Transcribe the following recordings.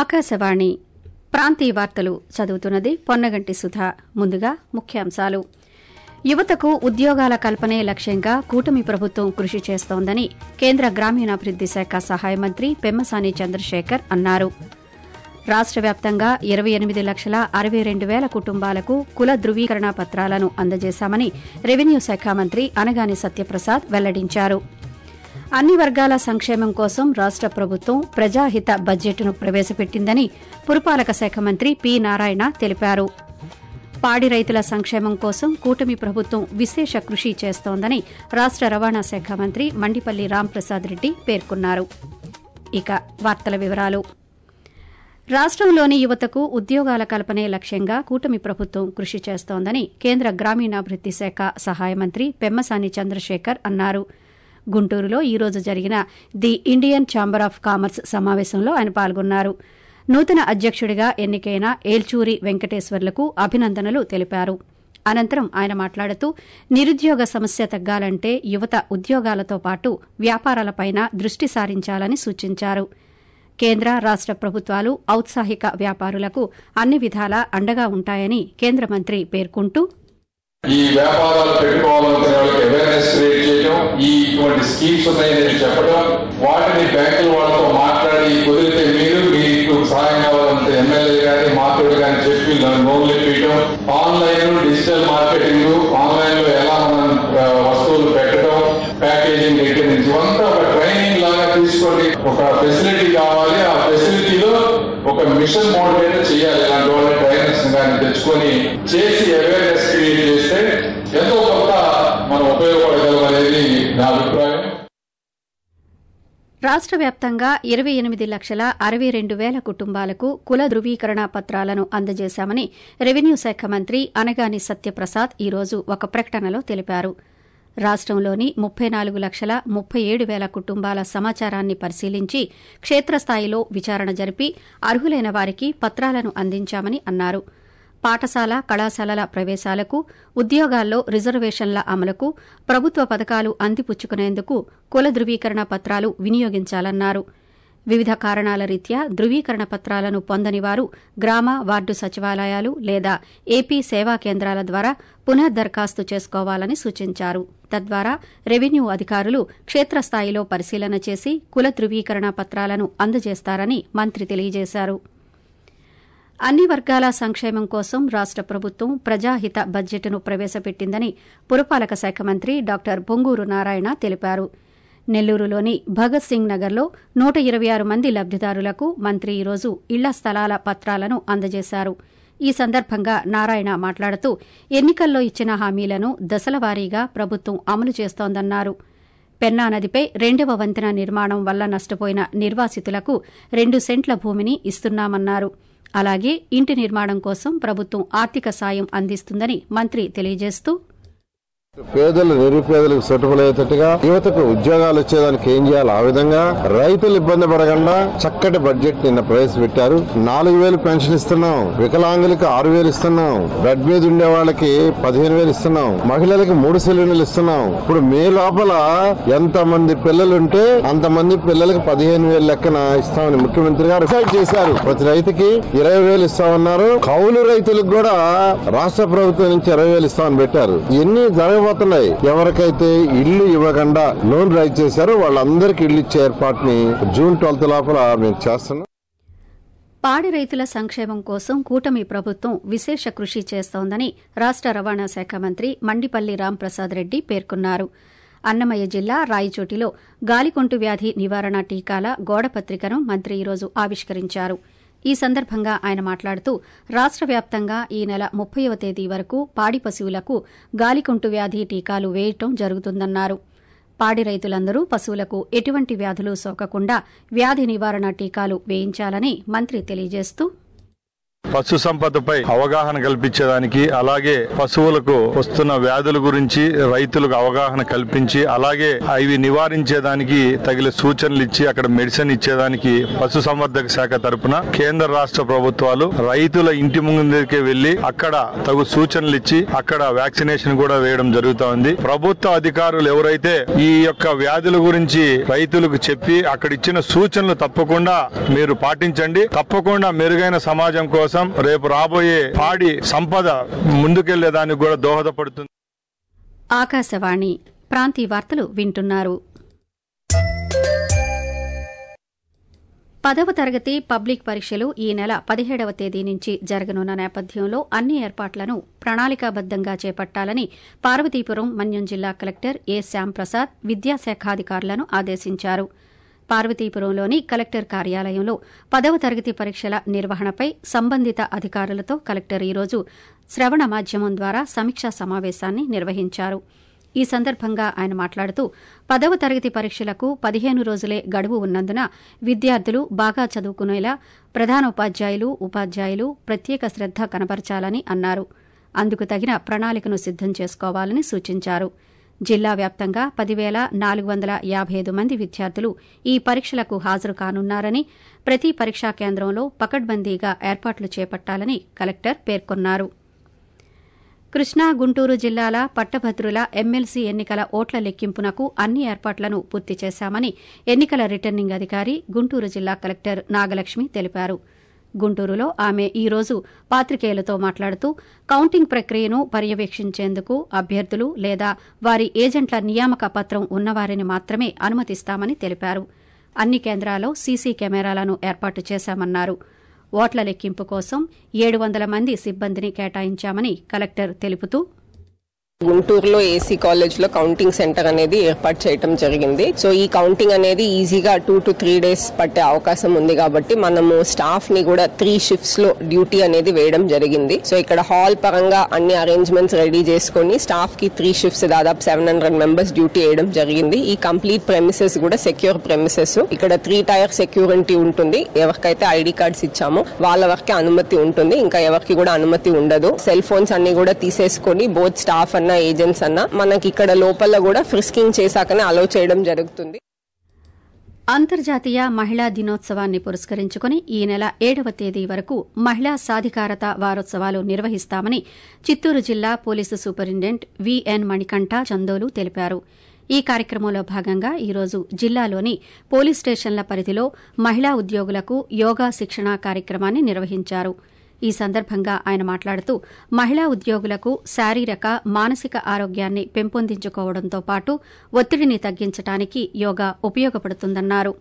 ఆకాశవాణి ప్రాంతీయ వార్తలు చదువుతున్నది పొన్నగంటి సుధా ముందుగా ముఖ్యాంశాలు యువతకు ఉద్యోగాల కల్పనే లక్ష్యంగా కూటమి ప్రభుత్వం కృషి చేస్తోందని కేంద్ర గ్రామీణాభివృద్ది శాఖ సహాయ మంత్రి పెమ్మసాని చంద్రశేఖర్ అన్నారు రాష్ట వ్యాప్తంగా ఇరవై ఎనిమిది లక్షల అరవై రెండు వేల కుటుంబాలకు కుల ధృవీకరణ పత్రాలను అందజేశామని రెవెన్యూ శాఖ మంత్రి అనగాని సత్యప్రసాద్ వెల్లడించారు అన్ని వర్గాల సంక్షేమం కోసం రాష్ట ప్రభుత్వం ప్రజాహిత బడ్జెట్ను ప్రవేశపెట్టిందని పురపాలక శాఖ మంత్రి పి నారాయణ తెలిపారు పాడి రైతుల సంక్షేమం కోసం కూటమి ప్రభుత్వం విశేష కృషి చేస్తోందని రాష్ట రవాణా శాఖ మంత్రి మండిపల్లి రాంప్రసాద్ రెడ్డి పేర్కొన్నారు ఇక వార్తల వివరాలు రాష్టంలోని యువతకు ఉద్యోగాల కల్పనే లక్ష్యంగా కూటమి ప్రభుత్వం కృషి చేస్తోందని కేంద్ర గ్రామీణాభివృద్ది శాఖ సహాయ మంత్రి పెమ్మసాని చంద్రశేఖర్ అన్నారు గుంటూరులో ఈ రోజు జరిగిన the Indian chamber of commerce సమావేశంలో ఆయన పాల్గొన్నారు నూతన అధ్యకుడిగా ఎన్నికైన ఏల్చూరి వెంకటేశ్వర్లకు అభినందనలు తెలిపారు అనంతరం ఆయన మాట్లాడుతూ నిరుద్యోగ సమస్య తగ్గాలంటే యువత ఉద్యోగాలతో పాటు వ్యాపారాలపైన దృష్టి సారించాలని సూచించారు కేంద్ర రాష్ట ప్రభుత్వాలు ఔత్సాహిక వ్యాపారులకు అన్ని విధాలా అండగా ఉంటాయని కేంద్ర మంత్రి పేర్కొంటూ ఈ వ్యాపారాలు పెట్టుకోవాలనుకునే వాళ్ళకి అవేర్నెస్ క్రియేట్ చేయడం ఈ ఇటువంటి స్కీమ్స్ ఉన్నాయని చెప్పడం వాటిని బ్యాంకుల వాళ్ళతో మాట్లాడి కుదిరితే మీరు మీకు సహాయం కావాలంటే ఎమ్మెల్యే గాని మాతోడు గాని చెప్పి లోన్లు ఇప్పించడం ఆన్లైన్ డిజిటల్ మార్కెటింగ్ ఆన్లైన్ లో ఎలా మనం ఆ, వస్తువులు పెట్టడం ప్యాకేజింగ్ దగ్గర నుంచి ఇవంతా ఒక ట్రైనింగ్ లాగా తీసుకోండి ఒక ఫెసిలిటీ కావాలి ఆ ఫెసిలిటీలో ఒక మిషన్ మోడ్ మీద చేయాలి ఇలాంటి వాళ్ళ ట్రైనర్స్ కానీ తెచ్చుకొని చేసి అవేర్నెస్ క్రియేట్ చేస్తే ఎంతో కొంత మనం ఉపయోగపడగలం అనేది నా అభిప్రాయం రాష్ట వ్యాప్తంగా ఇరవై ఎనిమిది లక్షల అరవై రెండు వేల కుటుంబాలకు కుల ధృవీకరణ పత్రాలను అందజేశామని రెవెన్యూ శాఖ మంత్రి అనగాని సత్యప్రసాద్ ఈ రోజు ఒక ప్రకటనలో తెలిపారు రాష్టంలోని ముప్పై నాలుగు లక్షల ముప్పై ఏడు వేల కుటుంబాల సమాచారాన్ని పరిశీలించి క్షేత్రస్థాయిలో విచారణ జరిపి అర్హులైన వారికి పత్రాలను అందించామని అన్నారు పాఠశాల కళాశాలల ప్రవేశాలకు ఉద్యోగాల్లో రిజర్వేషన్ల అమలుకు ప్రభుత్వ పథకాలు అందిపుచ్చుకునేందుకు కుల ధృవీకరణ పత్రాలు వినియోగించాలన్నారు వివిధ కారణాల రీత్యా ధృవీకరణ పత్రాలను పొందని వారు గ్రామ వార్డు సచివాలయాలు లేదా ఏపీ సేవా కేంద్రాల ద్వారా పునః దరఖాస్తు చేసుకోవాలని సూచించారు తద్వారా రెవెన్యూ అధికారులు క్షేత్రస్థాయిలో పరిశీలన చేసి కుల ధృవీకరణ పత్రాలను అందజేస్తారని మంత్రి తెలియజేశారు అన్ని వర్గాల సంక్షేమం కోసం రాష్ట ప్రభుత్వం ప్రజాహిత బడ్జెట్ను ప్రవేశపెట్టిందని పురపాలక శాఖ మంత్రి డాక్టర్ పొంగూరు నారాయణ తెలిపారు నెల్లూరులోని భగత్ సింగ్ నగర్లో నూట ఇరవై ఆరు మంది లబ్దిదారులకు మంత్రి ఈరోజు ఇళ్ల స్థలాల పత్రాలను అందజేశారు ఈ సందర్భంగా నారాయణ మాట్లాడుతూ ఎన్నికల్లో ఇచ్చిన హామీలను దశలవారీగా ప్రభుత్వం అమలు చేస్తోందన్నారు పెన్నా నదిపై రెండవ వంతెన నిర్మాణం వల్ల నష్టపోయిన నిర్వాసితులకు రెండు సెంట్ల భూమిని ఇస్తున్నామన్నారు అలాగే ఇంటి నిర్మాణం కోసం ప్రభుత్వం ఆర్థిక సాయం అందిస్తుందని మంత్రి తెలియజేస్తూ పేదలు నిరుపేదలకు సొట్టుకునేటట్టుగా యువతకు ఉద్యోగాలు వచ్చేదానికి ఏం చేయాలి ఆ విధంగా రైతులు ఇబ్బంది పడకుండా చక్కటి బడ్జెట్ నిన్న ప్రవేశపెట్టారు నాలుగు వేలు పెన్షన్ ఇస్తున్నాం వికలాంగులకు ఆరు వేలు ఇస్తున్నాం బెడ్ మీద ఉండే వాళ్ళకి పదిహేను వేలు ఇస్తున్నాం మహిళలకు మూడు సిలిండర్లు ఇస్తున్నాం ఇప్పుడు మే లోపల ఎంత మంది పిల్లలు ఉంటే అంత మంది పిల్లలకు పదిహేను వేలు లెక్కన ఇస్తామని ముఖ్యమంత్రి గారు డిసైడ్ చేశారు ప్రతి రైతుకి ఇరవై వేలు ఇస్తామన్నారు కౌలు రైతులకు కూడా రాష్ట్ర ప్రభుత్వం నుంచి ఇరవై వేలు ఇస్తామని పెట్టారు ఇవన్నీ జరగబోతున్నాయి ఎవరికైతే ఇల్లు ఇవ్వకుండా లోన్ రైజ్ చేశారో వాళ్ళందరికీ ఇల్లు ఇచ్చే ఏర్పాటుని జూన్ ట్వెల్త్ లోపల మేము చేస్తున్నాం పాడి రైతుల సంక్షేమం కోసం కూటమి ప్రభుత్వం విశేష కృషి చేస్తోందని రాష్ట రవాణా శాఖ మంత్రి మండిపల్లి రాంప్రసాద్ రెడ్డి పేర్కొన్నారు అన్నమయ్య జిల్లా రాయచోటిలో గాలికొంటు వ్యాధి నివారణ టీకాల గోడపత్రికను మంత్రి ఈరోజు ఆవిష్కరించారు ఈ సందర్భంగా ఆయన మాట్లాడుతూ రాష్ట వ్యాప్తంగా ఈ నెల ముప్పైవ తేదీ వరకు పాడి పశువులకు గాలికొంటు వ్యాధి టీకాలు వేయటం జరుగుతుందన్నారు పాడి రైతులందరూ పశువులకు ఎటువంటి వ్యాధులు సోకకుండా వ్యాధి నివారణ టీకాలు వేయించాలని మంత్రి తెలియజేస్తూ పశు సంపదపై అవగాహన కల్పించేదానికి అలాగే పశువులకు వస్తున్న వ్యాధుల గురించి రైతులకు అవగాహన కల్పించి అలాగే అవి నివారించేదానికి తగిన సూచనలు ఇచ్చి అక్కడ మెడిసిన్ ఇచ్చేదానికి పశు సంవర్ధక శాఖ తరపున కేంద్ర రాష్ట్ర ప్రభుత్వాలు రైతుల ఇంటి ముందుకే వెళ్లి అక్కడ తగు సూచనలు ఇచ్చి అక్కడ వ్యాక్సినేషన్ కూడా వేయడం జరుగుతా ఉంది ప్రభుత్వ అధికారులు ఎవరైతే ఈ యొక్క వ్యాధుల గురించి రైతులకు చెప్పి అక్కడ ఇచ్చిన సూచనలు తప్పకుండా మీరు పాటించండి తప్పకుండా మెరుగైన సమాజం కోసం రేపు రాబోయే పాడి సంపద ముందుకెళ్లేదానికి కూడా దోహదపడుతుంది ఆకాశవాణి ప్రాంతీయ వార్తలు వింటున్నారు పదవ తరగతి పబ్లిక్ పరీక్షలు ఈ నెల పదిహేడవ తేదీ నుంచి జరగనున్న నేపథ్యంలో అన్ని ఏర్పాట్లను ప్రణాళికాబద్దంగా చేపట్టాలని పార్వతీపురం మన్యం జిల్లా కలెక్టర్ ఏ శ్యాంప్రసాద్ విద్యాశాఖాధికారులను ఆదేశించారు పార్వతీపురంలోని కలెక్టర్ కార్యాలయంలో పదవ తరగతి పరీక్షల నిర్వహణపై సంబంధిత అధికారులతో కలెక్టర్ ఈరోజు శ్రవణ మాధ్యమం ద్వారా సమీక్షా సమావేశాన్ని నిర్వహించారు ఈ సందర్భంగా ఆయన మాట్లాడుతూ పదవ తరగతి పరీక్షలకు పదిహేను రోజులే గడువు ఉన్నందున విద్యార్థులు బాగా చదువుకునేలా ప్రధానోపాధ్యాయులు ఉపాధ్యాయులు ప్రత్యేక శ్రద్ద కనబరచాలని అన్నారు అందుకు తగిన ప్రణాళికను సిద్దం చేసుకోవాలని సూచించారు జిల్లా వ్యాప్తంగా పదివేల నాలుగు వందల యాభై ఐదు మంది విద్యార్థులు ఈ పరీక్షలకు హాజరు కానున్నారని ప్రతి పరీక్షా కేంద్రంలో పకడ్బందీగా ఏర్పాట్లు చేపట్టాలని కలెక్టర్ పేర్కొన్నారు కృష్ణా గుంటూరు జిల్లాల పట్టభద్రుల ఎమ్మెల్సీ ఎన్నికల ఓట్ల లెక్కింపునకు అన్ని ఏర్పాట్లను పూర్తి చేశామని ఎన్నికల రిటర్నింగ్ అధికారి గుంటూరు జిల్లా కలెక్టర్ నాగలక్ష్మి తెలిపారు గుంటూరులో ఆమె ఈ రోజు పాత్రికేయులతో మాట్లాడుతూ కౌంటింగ్ ప్రక్రియను పర్యవేక్షించేందుకు అభ్యర్థులు లేదా వారి ఏజెంట్ల నియామక పత్రం ఉన్నవారిని మాత్రమే అనుమతిస్తామని తెలిపారు అన్ని కేంద్రాల్లో సీసీ కెమెరాలను ఏర్పాటు చేశామన్నారు ఓట్ల లెక్కింపు కోసం ఏడు వందల మంది సిబ్బందిని కేటాయించామని కలెక్టర్ తెలుపుతూ గుంటూరులో ఏసీ కాలేజ్ లో కౌంటింగ్ సెంటర్ అనేది ఏర్పాటు చేయడం జరిగింది సో ఈ కౌంటింగ్ అనేది ఈజీగా టూ టు త్రీ డేస్ పట్టే అవకాశం ఉంది కాబట్టి మనము స్టాఫ్ ని కూడా త్రీ షిఫ్ట్స్ లో డ్యూటీ అనేది వేయడం జరిగింది సో ఇక్కడ హాల్ పరంగా అన్ని అరేంజ్మెంట్స్ రెడీ చేసుకుని స్టాఫ్ కి త్రీ షిఫ్ట్స్ దాదాపు సెవెన్ హండ్రెడ్ మెంబర్స్ డ్యూటీ వేయడం జరిగింది ఈ కంప్లీట్ ప్రెమిసెస్ కూడా సెక్యూర్ ప్రెమిసెస్ ఇక్కడ త్రీ టైర్ సెక్యూరిటీ ఉంటుంది ఎవరికైతే ఐడి కార్డ్స్ ఇచ్చామో వాళ్ళ వరకే అనుమతి ఉంటుంది ఇంకా ఎవరికి కూడా అనుమతి ఉండదు సెల్ ఫోన్స్ అన్ని కూడా తీసేసుకొని బోత్ స్టాఫ్ అన్న ఏజెంట్స్ అన్న మనకి ఇక్కడ లోపల కూడా ఫ్రిస్కింగ్ చేశాకనే అలౌ చేయడం జరుగుతుంది అంతర్జాతీయ మహిళా దినోత్సవాన్ని పురస్కరించుకుని ఈ నెల ఏడవ తేదీ వరకు మహిళా సాధికారత వారోత్సవాలు నిర్వహిస్తామని చిత్తూరు జిల్లా police superintendent VN Manikanta Chandolu తెలిపారు ఈ కార్యక్రమంలో భాగంగా ఈరోజు జిల్లాలోని పోలీస్ స్టేషన్ల పరిధిలో మహిళా ఉద్యోగులకు యోగా శిక్షణ కార్యక్రమాన్ని నిర్వహించారు ఈ సందర్భంగా ఆయన మాట్లాడుతూ మహిళా ఉద్యోగులకు శారీరక మానసిక ఆరోగ్యాన్ని పెంపొందించుకోవడంతో పాటు ఒత్తిడిని తగ్గించడానికి యోగా ఉపయోగపడుతుందన్నారు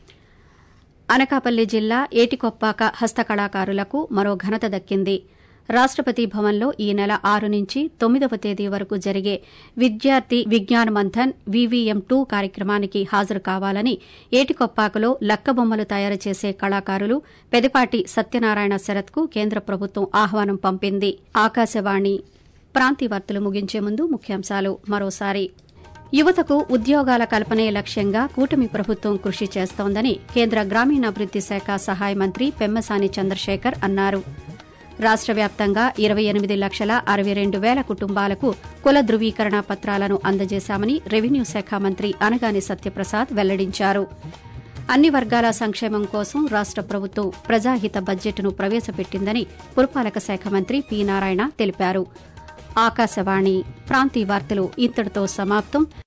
అనకాపల్లి జిల్లా ఏటికొప్పాక హస్తకళాకారులకు మరో ఘనత దక్కింది రాష్టపతి భవన్లో ఈ నెల ఆరు నుంచి తొమ్మిదవ తేదీ వరకు జరిగే విద్యార్థి విజ్ఞాన్ మంథన్ వివిఎం టూ కార్యక్రమానికి హాజరు కావాలని ఏటికొప్పాకలో లక్కబొమ్మలు తయారు చేసే కళాకారులు పెదపాటి సత్యనారాయణ శరత్కు కేంద్ర ప్రభుత్వం ఆహ్వానం పంపింది ఆకాశవాణి ప్రాంతీయ వార్తలు ముగించే ముందు ముఖ్యాంశాలు మరోసారి యువతకు ఉద్యోగాల కల్పనే లక్ష్యంగా కూటమి ప్రభుత్వం కృషి చేస్తోందని కేంద్ర గ్రామీణాభివృద్ది శాఖ సహాయ మంత్రి పెమ్మసాని చంద్రశేఖర్ అన్నారు రాష్ట వ్యాప్తంగా ఇరవై ఎనిమిది లక్షల అరవై రెండు వేల కుటుంబాలకు కుల ధృవీకరణ పత్రాలను అందజేశామని రెవెన్యూ శాఖ మంత్రి అనగాని సత్యప్రసాద్ వెల్లడించారు అన్ని వర్గాల సంక్షేమం కోసం రాష్ట ప్రభుత్వం ప్రజాహిత బడ్జెట్ను ప్రవేశపెట్టిందని పురపాలక శాఖ మంత్రి పి నారాయణ తెలిపారు ఆకాశవాణి ప్రాంతీయ వార్తలు ఇంతటితో సమాప్తం